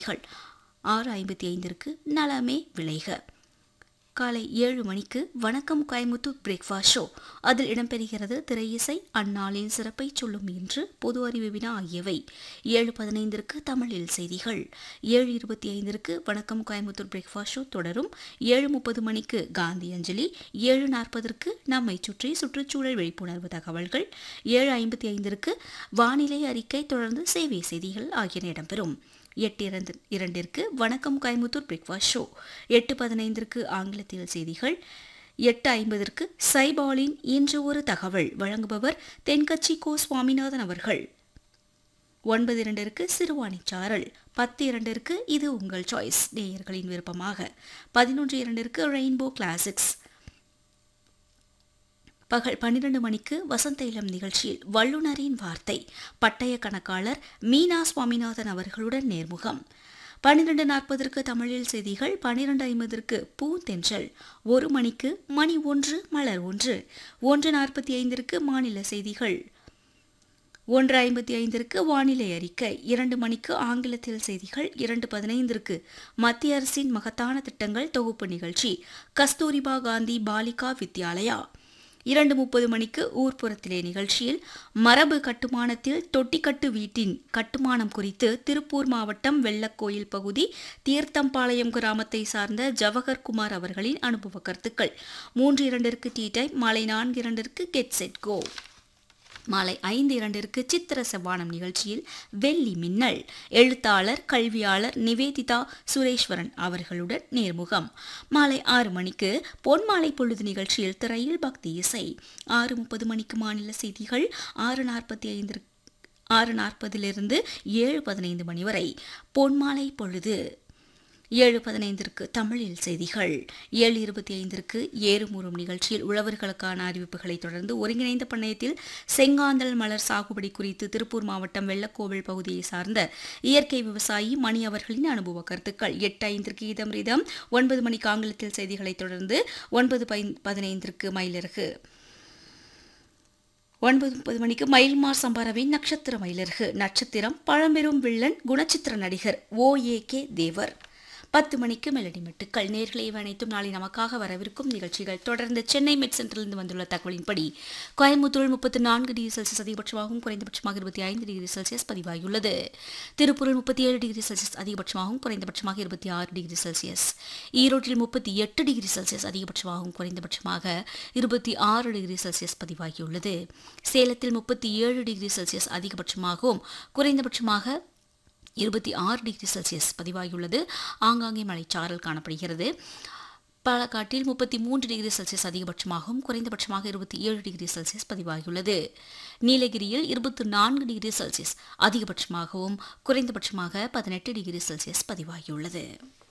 கள் ஆறு ஐம்பத்தி ஐந்திற்கு நலமே விளைக காலை ஏழு மணிக்கு வணக்கம் கோயமுத்தூர் பிரேக்ஃபாஸ்ட் ஷோ அதில் இடம்பெறுகிறது திரையிசை அந்நாளின் சிறப்பை சொல்லும் என்று பொது அறிவு வினா ஆகியவை ஏழு பதினைந்திற்கு தமிழில் செய்திகள் ஏழு இருபத்தி ஐந்திற்கு வணக்கம் கோயமுத்தூர் பிரேக்ஃபாஸ்ட் ஷோ தொடரும் ஏழு முப்பது மணிக்கு காந்தி அஞ்சலி ஏழு நாற்பதற்கு நம்மை சுற்றி சுற்றுச்சூழல் விழிப்புணர்வு தகவல்கள் ஏழு ஐம்பத்தி ஐந்திற்கு வானிலை அறிக்கை தொடர்ந்து சேவை செய்திகள் ஆகியன இடம்பெறும் எட்டு இரண்டு இரண்டிற்கு வணக்கம் கோயமுத்தூர் பிரேக்ஃபாஸ்ட் ஷோ எட்டு பதினைந்திற்கு ஆங்கிலத்தில் செய்திகள் எட்டு ஐம்பதற்கு சைபாலின் இன்று ஒரு தகவல் வழங்குபவர் தென்கட்சி கோ சுவாமிநாதன் அவர்கள் ஒன்பது இரண்டிற்கு சிறுவாணிச்சாரல் பத்து இரண்டிற்கு இது உங்கள் சாய்ஸ் நேயர்களின் விருப்பமாக பதினொன்று இரண்டிற்கு ரெயின்போ கிளாசிக்ஸ் பகல் பன்னிரண்டு மணிக்கு வசந்த இளம் நிகழ்ச்சியில் வல்லுநரின் வார்த்தை பட்டய கணக்காளர் மீனா சுவாமிநாதன் அவர்களுடன் நேர்முகம் பன்னிரண்டு நாற்பதற்கு தமிழில் செய்திகள் பன்னிரண்டு ஐம்பதற்கு பூந்தென்றல் ஒரு மணிக்கு மணி ஒன்று மலர் ஒன்று ஒன்று நாற்பத்தி ஐந்திற்கு மாநில செய்திகள் ஒன்று ஐம்பத்தி ஐந்திற்கு வானிலை அறிக்கை இரண்டு மணிக்கு ஆங்கிலத்தில் செய்திகள் இரண்டு பதினைந்திற்கு மத்திய அரசின் மகத்தான திட்டங்கள் தொகுப்பு நிகழ்ச்சி கஸ்தூரிபா காந்தி பாலிகா வித்யாலயா இரண்டு முப்பது மணிக்கு ஊர்ப்புறத்திலே நிகழ்ச்சியில் மரபு கட்டுமானத்தில் தொட்டிக்கட்டு வீட்டின் கட்டுமானம் குறித்து திருப்பூர் மாவட்டம் வெள்ளக்கோயில் பகுதி தீர்த்தம்பாளையம் கிராமத்தை சார்ந்த ஜவஹர் குமார் அவர்களின் அனுபவ கருத்துக்கள் மூன்று இரண்டிற்கு டீ டைம் மாலை நான்கு இரண்டிற்கு கெட் செட் கோ மாலை ஐந்து இரண்டிற்கு சித்திர செவ்வானம் நிகழ்ச்சியில் வெள்ளி மின்னல் எழுத்தாளர் கல்வியாளர் நிவேதிதா சுரேஸ்வரன் அவர்களுடன் நேர்முகம் மாலை ஆறு மணிக்கு பொன்மாலை பொழுது நிகழ்ச்சியில் திரையில் பக்தி இசை ஆறு முப்பது மணிக்கு மாநில செய்திகள் ஆறு நாற்பத்தி ஐந்து ஆறு நாற்பதிலிருந்து ஏழு பதினைந்து மணி வரை பொன்மாலை பொழுது ஏழு பதினைந்திற்கு தமிழில் செய்திகள் ஏழு இருபத்தி ஐந்திற்கு ஏறுமுறும் நிகழ்ச்சியில் உழவர்களுக்கான அறிவிப்புகளை தொடர்ந்து ஒருங்கிணைந்த பண்ணையத்தில் செங்காந்தல் மலர் சாகுபடி குறித்து திருப்பூர் மாவட்டம் வெள்ளக்கோவில் பகுதியை சார்ந்த இயற்கை விவசாயி மணி அவர்களின் அனுபவ கருத்துக்கள் எட்டு ஐந்திற்கு இதம் ஒன்பது மணிக்கு ஆங்கிலத்தில் செய்திகளை தொடர்ந்து ஒன்பது பதினைந்திற்கு மயிலிறகு ஒன்பது முப்பது மணிக்கு மயில்மார் சம்பாரவின் நட்சத்திர மயிலர்கு நட்சத்திரம் பழம்பெரும் வில்லன் குணச்சித்திர நடிகர் ஓ ஏ கே தேவர் பத்து மணிக்கு மெலடி மெட்டுக்கள் நேர்களை அனைத்தும் நாளை நமக்காக வரவிருக்கும் நிகழ்ச்சிகள் தொடர்ந்து சென்னை மெட் சென்டரிலிருந்து வந்துள்ள தகவலின்படி கோயம்புத்தூர் முப்பத்தி நான்கு டிகிரி செல்சியஸ் அதிகபட்சமாகவும் குறைந்தபட்சமாக இருபத்தி ஐந்து டிகிரி செல்சியஸ் பதிவாகியுள்ளது திருப்பூரில் முப்பத்தி ஏழு டிகிரி செல்சியஸ் அதிகபட்சமாகவும் குறைந்தபட்சமாக இருபத்தி ஆறு டிகிரி செல்சியஸ் ஈரோட்டில் முப்பத்தி எட்டு டிகிரி செல்சியஸ் அதிகபட்சமாகவும் குறைந்தபட்சமாக இருபத்தி ஆறு டிகிரி செல்சியஸ் பதிவாகியுள்ளது சேலத்தில் முப்பத்தி ஏழு டிகிரி செல்சியஸ் அதிகபட்சமாகவும் குறைந்தபட்சமாக இருபத்தி ஆறு டிகிரி செல்சியஸ் பதிவாகியுள்ளது ஆங்காங்கே மழைச்சாரல் காணப்படுகிறது பாலக்காட்டில் முப்பத்தி மூன்று டிகிரி செல்சியஸ் அதிகபட்சமாகவும் குறைந்தபட்சமாக இருபத்தி ஏழு டிகிரி செல்சியஸ் பதிவாகியுள்ளது நீலகிரியில் இருபத்தி நான்கு டிகிரி செல்சியஸ் அதிகபட்சமாகவும் குறைந்தபட்சமாக பதினெட்டு டிகிரி செல்சியஸ் பதிவாகியுள்ளது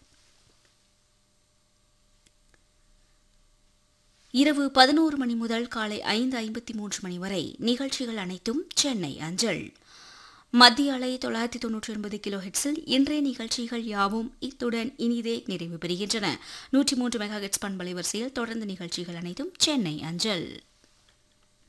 இரவு பதினோரு மணி முதல் காலை ஐந்து ஐம்பத்தி மூன்று மணி வரை நிகழ்ச்சிகள் அனைத்தும் சென்னை அஞ்சல் மத்திய அலை தொள்ளாயிரத்தி தொன்னூற்றி ஒன்பது கிலோ ஹெட்ஸில் இன்றைய நிகழ்ச்சிகள் யாவும் இத்துடன் இனிதே நிறைவு பெறுகின்றன நூற்றி மூன்று மெகா ஹெட்ஸ் பண்பலை வரிசையில் தொடர்ந்து நிகழ்ச்சிகள் அனைத்தும் சென்னை அஞ்சல்